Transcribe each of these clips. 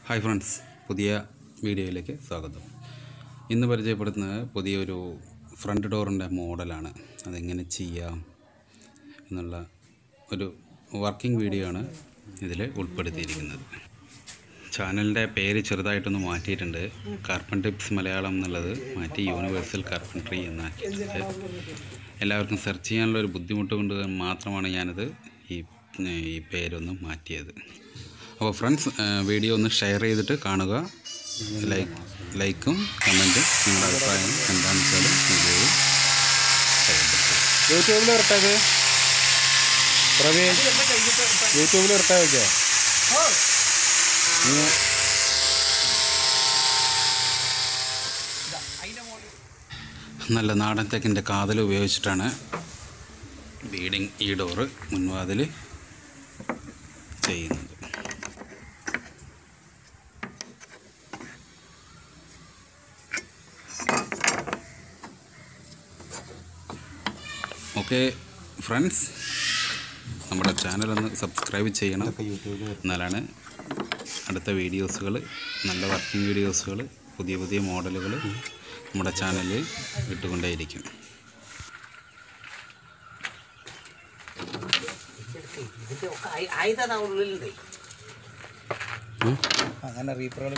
Hi friends പുതിയ വീഡിയോയിലേക്ക് സ്വാഗതം ഇന്ന് പരിചയപ്പെടുത്തുന്നത് പുതിയൊരു ഫ്രണ്ട് ഡോറിൻ്റെ മോഡലാണ് അതെങ്ങനെ ചെയ്യാം എന്നുള്ള ഒരു വർക്കിംഗ് വീഡിയോ ആണ് ഇതിൽ ഉൾപ്പെടുത്തിയിരിക്കുന്നത് ചാനലിൻ്റെ പേര് ചെറുതായിട്ടൊന്ന് മാറ്റിയിട്ടുണ്ട് കാർപ്പൻ ടിപ്സ് മലയാളം എന്നുള്ളത് മാറ്റി യൂണിവേഴ്സൽ കാർപ്പൻട്രി എന്നാക്കിയിട്ടുണ്ട് എല്ലാവർക്കും സെർച്ച് ചെയ്യാനുള്ള ഒരു ബുദ്ധിമുട്ട് കൊണ്ട് മാത്രമാണ് ഞാനത് ഈ ഈ പേരൊന്ന് മാറ്റിയത് അപ്പോൾ ഫ്രണ്ട്സ് വീഡിയോ ഒന്ന് ഷെയർ ചെയ്തിട്ട് കാണുക ലൈക്ക് ലൈക്കും കമൻറ്റും നിങ്ങളുടെ അഭിപ്രായം എന്താണെന്ന് വെച്ചാൽ വീഡിയോയിൽ രേഖപ്പെടുത്തുക യൂട്യൂബിൽ ഇറട്ടാത് പ്രവീൺ യൂട്യൂബിൽ ഇറട്ടാ വെക്കോ നല്ല നാടൻ തെക്കിൻ്റെ കാതൽ ഉപയോഗിച്ചിട്ടാണ് ബീഡിങ് ഈ ഡോറ് മുൻവാതിൽ ചെയ്യുന്നത് ഓക്കെ ഫ്രണ്ട്സ് നമ്മുടെ ചാനലൊന്ന് സബ്സ്ക്രൈബ് ചെയ്യണം എന്നാലാണ് അടുത്ത വീഡിയോസുകൾ നല്ല വർക്കിംഗ് വീഡിയോസുകൾ പുതിയ പുതിയ മോഡലുകൾ നമ്മുടെ ചാനലിൽ ഇട്ടുകൊണ്ടേയിരിക്കും ഇതിന്റെ ഒക്കെ ആയി- ആയതാണ് ഉള്ളിലുണ്ട് അങ്ങനെ റീപ്പറുകൾ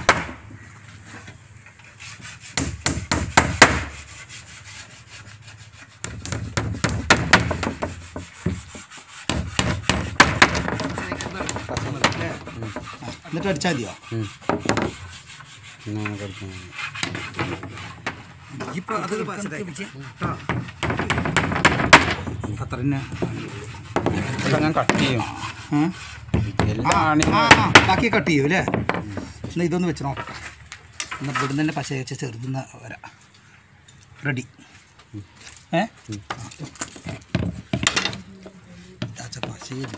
എന്നിട്ട് അടിച്ചാൽ മതിയോ ഇപ്പൊ അത് അത്ര തന്നെ ഞാൻ കട്ട് ചെയ്യും ഉം. എല്ലാം ആ, ആണി ആ, ആ, ബാക്കി കട്ട് ചെയ്യും അല്ലേ എന്നാ ഇതൊന്ന് വെച്ച് നോക്കാം എന്നാൽ ഇവിടുന്ന് തന്നെ പശ വെച്ച് ചെറുതുന്ന വരാം റെഡി ഏ ഇതാച്ച പശയില്ല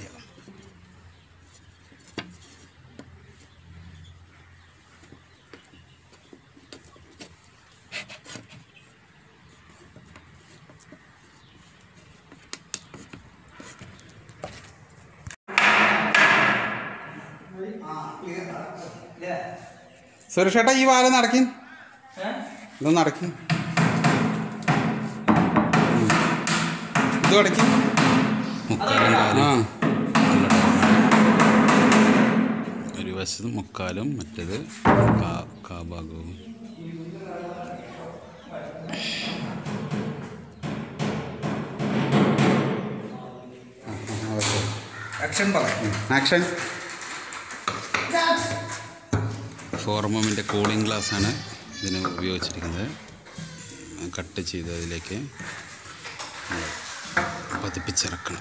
സുരക്ഷേട്ടാ ഈ വാല നടക്കി ഇതൊന്ന് നടക്കി ഇത് അടക്കി മുക്കാലും കാലും ഒരു വശത്ത് മുക്കാലും മറ്റേത് കാ കാഭാഗവും ആക്ഷൻ പറയാം ആക്ഷൻ ഫോർമമിൻ്റെ കൂളിംഗ് ഗ്ലാസ്സാണ് ഇതിന് ഉപയോഗിച്ചിരിക്കുന്നത് കട്ട് ചെയ്ത് അതിലേക്ക് നമ്മൾ പതിപ്പിച്ചിറക്കണം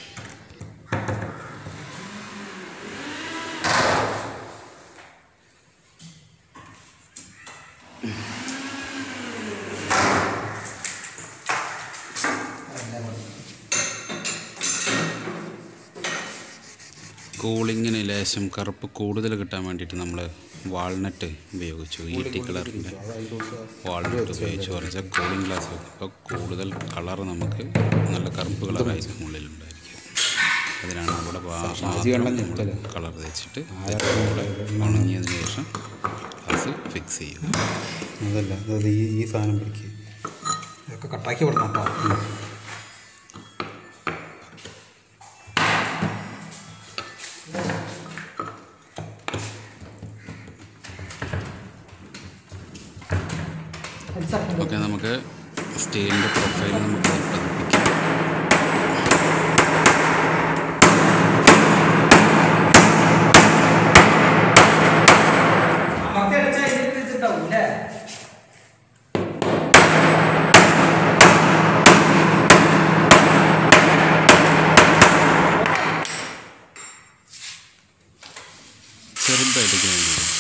കൂളിങ്ങിന് ലേശം കറുപ്പ് കൂടുതൽ കിട്ടാൻ വേണ്ടിയിട്ട് നമ്മൾ വാൾനട്ട് ഉപയോഗിച്ചു ഈട്ടി കളറിൻ്റെ വാൾനട്ട് ഉപയോഗിച്ച് കുറച്ച് കൂളിംഗ് ഗ്ലാസ് അപ്പോൾ കൂടുതൽ കളർ നമുക്ക് നല്ല കറുപ്പ് കളറായിരിക്കും ഉള്ളിലുണ്ടായിരിക്കും അതിനാണ് അവിടെ കളർ തേച്ചിട്ട് കൂടെ ഉണങ്ങിയതിന് ശേഷം ഗ്ലാസ് ഫിക്സ് ചെയ്യും അതല്ല അത് ഈ ഈ സാധനം പിടിക്കുക ഇതൊക്കെ കട്ടാക്കി വിടണം കേട്ടോ ഓക്കെ നമുക്ക് സ്റ്റീലിൻ്റെ പ്രൊഫൈൽ നമുക്ക് പതിപ്പിക്കാം ചെറുതായിട്ടൊക്കെ വേണ്ടി വരും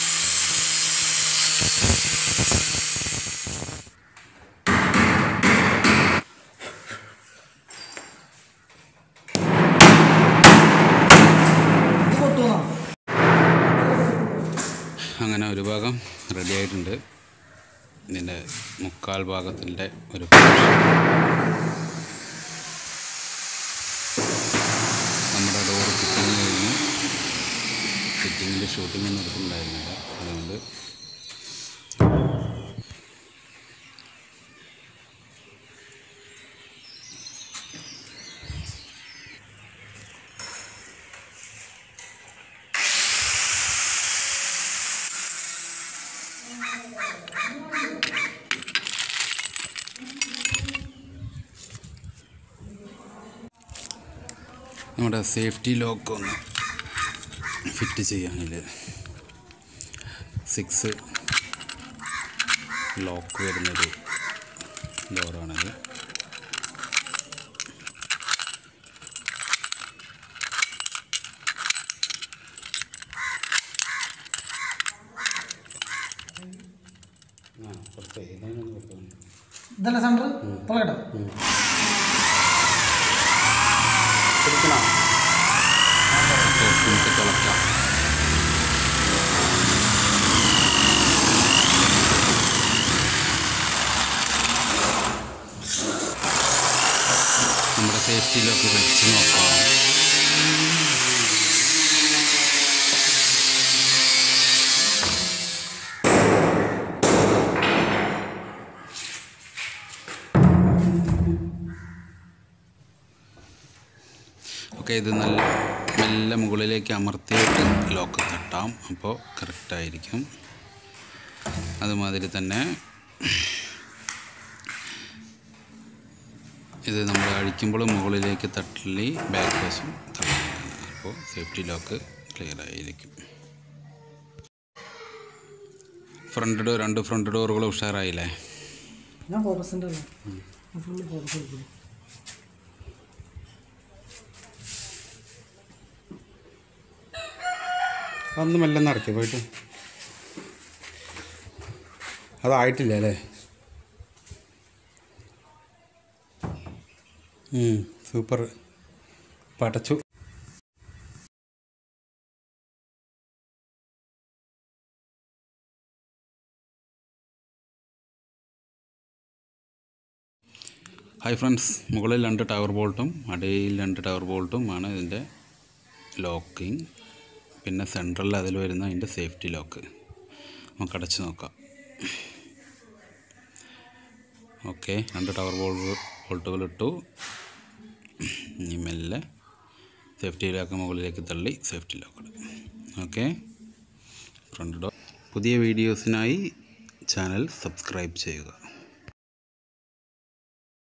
അങ്ങനെ ഒരു ഭാഗം റെഡി ആയിട്ടുണ്ട് ഇതിൻ്റെ മുക്കാൽ ഭാഗത്തിൻ്റെ ഒരു നമ്മുടെ ഡോർ ഫിറ്റിങ് കഴിഞ്ഞു ഫിറ്റിങ്ങിൽ അതിൻ്റെ ഷൂട്ടിംഗ് ഒന്നും എടുത്തിട്ടുണ്ടായിരുന്നില്ല അതുകൊണ്ട് നമ്മുടെ സേഫ്റ്റി ലോക്ക് ഒന്ന് ഫിറ്റ് ചെയ്യാനില്ല സിക്സ് ലോക്ക് വരുന്നൊരു ഡോറാണിത് ആ കുറച്ച് ഇതിനൊന്ന് കൊടുക്കണം ഇതല്ല സെൻറ്റർ തുളക്കട്ടെ അപ്പോൾ നമുക്ക് തിളക്കാം നമ്മുടെ സേഫ്റ്റിയിലൊക്കെ വെച്ച് നോക്കാം ഓക്കെ ഇത് നല്ല മെല്ലെ മുകളിലേക്ക് അമർത്തിയിട്ട് ലോക്ക് തട്ടാം അപ്പോൾ കറക്റ്റായിരിക്കും അതുമാതിരി തന്നെ ഇത് നമ്മൾ അഴിക്കുമ്പോൾ മുകളിലേക്ക് തട്ടി ബാക്ക് വശം തള്ളാനാണ് അപ്പോൾ സേഫ്റ്റി ലോക്ക് ക്ലിയർ ആയിരിക്കും ഫ്രണ്ട് ഡോർ രണ്ട് ഫ്രണ്ട് ഡോറുകൾ ഉഷാറായില്ലേ ഞാൻ ഫോക്കസിൻ്റെ അല്ലേ ഫുള്ള് ഫോക്കസ് കൊടുക്കുന്നു അന്ന് മെല്ലെ നടക്കി പോയിട്ട് അതായിട്ടില്ല അല്ലേ സൂപ്പർ പടച്ചു ഹായ് ഫ്രണ്ട്സ് മുകളിൽ രണ്ട് ടവർ ബോൾട്ടും അടിയിൽ രണ്ട് ടവർ ബോൾട്ടും ആണ് ഇതിൻ്റെ ലോക്കിംഗ് പിന്നെ സെൻട്രലിൽ അതിൽ വരുന്ന അതിൻ്റെ സേഫ്റ്റി ലോക്ക് നമുക്ക് അടച്ച് നോക്കാം ഓക്കെ രണ്ട് ടവർ ബോൾ ബോൾട്ടുകൾ ഇട്ടു ഇനി മെല്ലെ സേഫ്റ്റി ലോക്ക് മുകളിലേക്ക് തള്ളി safety lock okay front door പുതിയ വീഡിയോസിനായി ചാനൽ സബ്സ്ക്രൈബ് ചെയ്യുക